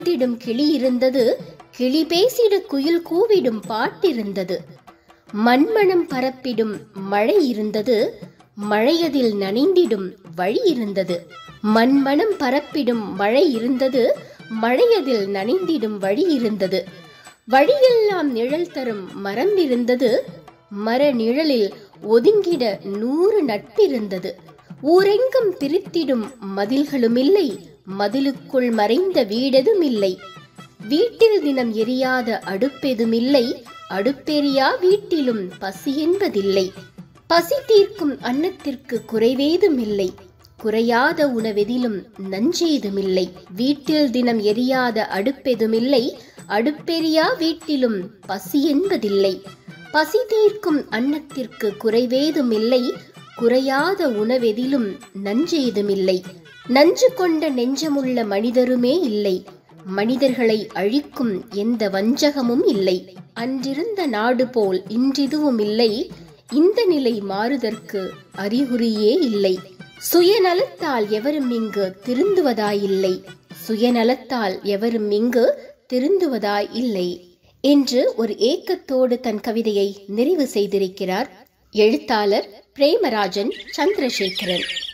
திடும் கிளி இருந்தது கிளி பேசிட குயில் கூவிடும் பாட்டிருந்தது மண்மணம் பரப்பிடும் மழை இருந்தது மழையதில் நனைந்திடும் வழி இருந்தது மண்மணம் பரப்பிடும் மழை இருந்தது மழையதில் நனைந்திடும் வழி இருந்தது வழியெல்லாம் நிழல் தரும் மரம் இருந்தது மர நிழலில் ஒதுங்கிட நூறு நட்பிருந்தது ஊரெங்கும் பிரித்திடும் மதில்களுமில்லை மதிலுக்குள் மறைந்த வீடெதுமில்லை வீட்டில் தினம் எரியாத அடுப்பெதுமில்லை அடுப்பெரியா வீட்டிலும் பசி என்பதில்லை பசி தீர்க்கும் அன்னத்திற்கு குறைவேதுமில்லை குறையாத உணவெதிலும் நஞ்சேதுமில்லை வீட்டில் தினம் எரியாத அடுப்பெதுமில்லை அடுப்பெரியா வீட்டிலும் பசி என்பதில்லை பசி தீர்க்கும் அன்னத்திற்கு குறைவேதுமில்லை குறையாத உணவெதிலும் நஞ்சேதுமில்லை நஞ்சு கொண்ட நெஞ்சமுள்ள மனிதருமே இல்லை மனிதர்களை அழிக்கும் எந்த வஞ்சகமும் இல்லை அன்றிருந்த நாடு போல் இன்றிதுவும் இல்லை இந்த நிலை மாறுதற்கு அறிகுறியே இல்லை சுயநலத்தால் எவரும் இங்கு திருந்துவதாயில்லை சுயநலத்தால் எவரும் இங்கு திருந்துவதாய் இல்லை என்று ஒரு ஏக்கத்தோடு தன் கவிதையை நிறைவு செய்திருக்கிறார் எழுத்தாளர் பிரேமராஜன் சந்திரசேகரன்